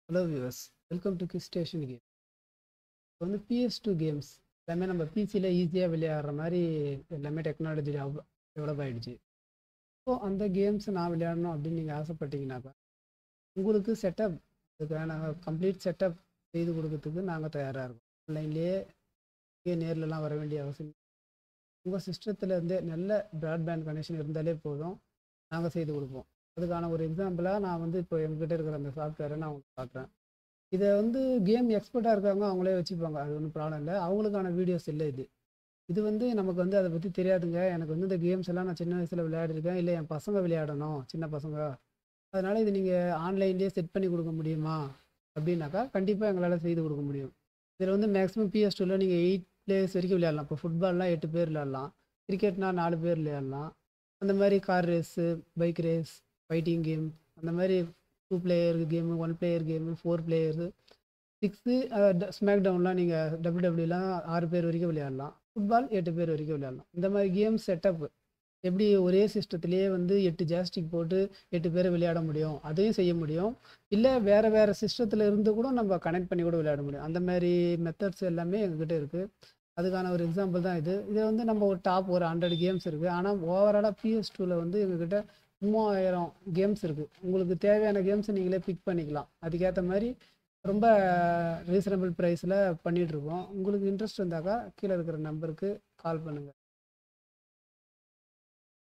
hello viewers welcome to kids station game இப்போ வந்து PS two games எல்லாமே நம்ம பிசியில் ஈஸியாக விளையாடுற மாதிரி எல்லாமே டெக்னாலஜி டெவலப் ஆகிடுச்சு ஸோ அந்த கேம்ஸ் நான் விளையாடணும் அப்படின்னு நீங்கள் ஆசைப்பட்டீங்கன்னாக்கா உங்களுக்கு செட்டப் அதுக்கான கம்ப்ளீட் செட்டப் செய்து கொடுக்கறதுக்கு நாங்கள் தயாராக இருக்கோம் ஆன்லைன்லேயே இங்கே நேர்லலாம் வர வேண்டிய அவசியம் உங்கள் சிஸ்டத்தில் இருந்தே நல்ல ப்ராட்பேண்ட் கனெக்ஷன் இருந்தாலே போதும் நாங்கள் செய்து கொடுப்போம் அதுக்கான ஒரு எக்ஸாம்பிளாக நான் வந்து இப்போ எங்ககிட்ட இருக்கிற அந்த சாஃப்ட்வேரை நான் உங்களுக்கு காட்டுறேன் இதை வந்து கேம் எக்ஸ்பர்ட்டாக இருக்காங்க அவங்களே வச்சுப்பாங்க அது ஒன்றும் ப்ராப்ளம் இல்லை அவங்களுக்கான வீடியோஸ் இல்லை இது இது வந்து நமக்கு வந்து அதை பற்றி தெரியாதுங்க எனக்கு வந்து இந்த கேம்ஸ் எல்லாம் நான் சின்ன வயசில் விளையாடிருக்கேன் இல்லை என் பசங்க விளையாடணும் சின்ன பசங்க அதனால் இது நீங்கள் ஆன்லைன்லேயே செட் பண்ணி கொடுக்க முடியுமா அப்படின்னாக்கா கண்டிப்பாக எங்களால் செய்து கொடுக்க முடியும் இதில் வந்து மேக்ஸிமம் பிஎஸ் டூவில் நீங்கள் எயிட் பிளேயர்ஸ் வரைக்கும் விளையாடலாம் இப்போ ஃபுட்பால்லாம் எட்டு பேர் விளையாடலாம் கிரிக்கெட்னா நாலு பேர் விளையாடலாம் அந்த மாதிரி car race bike race fighting game அந்த மாதிரி two player game one player game four player six smack டவுன்லாம் நீங்கள் டபிள்யூ டபிள்யூலாம் ஆறு பேர் வரைக்கும் விளையாடலாம் ஃபுட்பால் எட்டு பேர் வரைக்கும் விளையாடலாம் இந்த மாதிரி கேம் செட்டப் எப்படி ஒரே சிஸ்டத்துலேயே வந்து எட்டு ஜாஸ்டிக் போட்டு எட்டு பேரை விளையாட முடியும் அதையும் செய்ய முடியும் இல்லை வேறு வேறு சிஸ்டத்தில் இருந்து கூட நம்ம கனெக்ட் பண்ணி கூட விளையாட முடியும் அந்த மாதிரி மெத்தட்ஸ் எல்லாமே எங்ககிட்ட இருக்குது அதுக்கான ஒரு எக்ஸாம்பிள் தான் இது இது வந்து நம்ம ஒரு டாப் ஒரு ஹண்ட்ரட் கேம்ஸ் இருக்குது ஆனால் ஓவராலாக பிஎஸ் டூவில் வந்து எங்ககிட்ட மூவாயிரம் கேம்ஸ் இருக்குது உங்களுக்கு தேவையான கேம்ஸ் நீங்களே பிக் பண்ணிக்கலாம் அதுக்கேற்ற மாதிரி ரொம்ப ரீசனபிள் ப்ரைஸில் பண்ணிகிட்ருக்கோம் உங்களுக்கு இன்ட்ரெஸ்ட் இருந்தாக்கா கீழே இருக்கிற நம்பருக்கு கால் பண்ணுங்கள்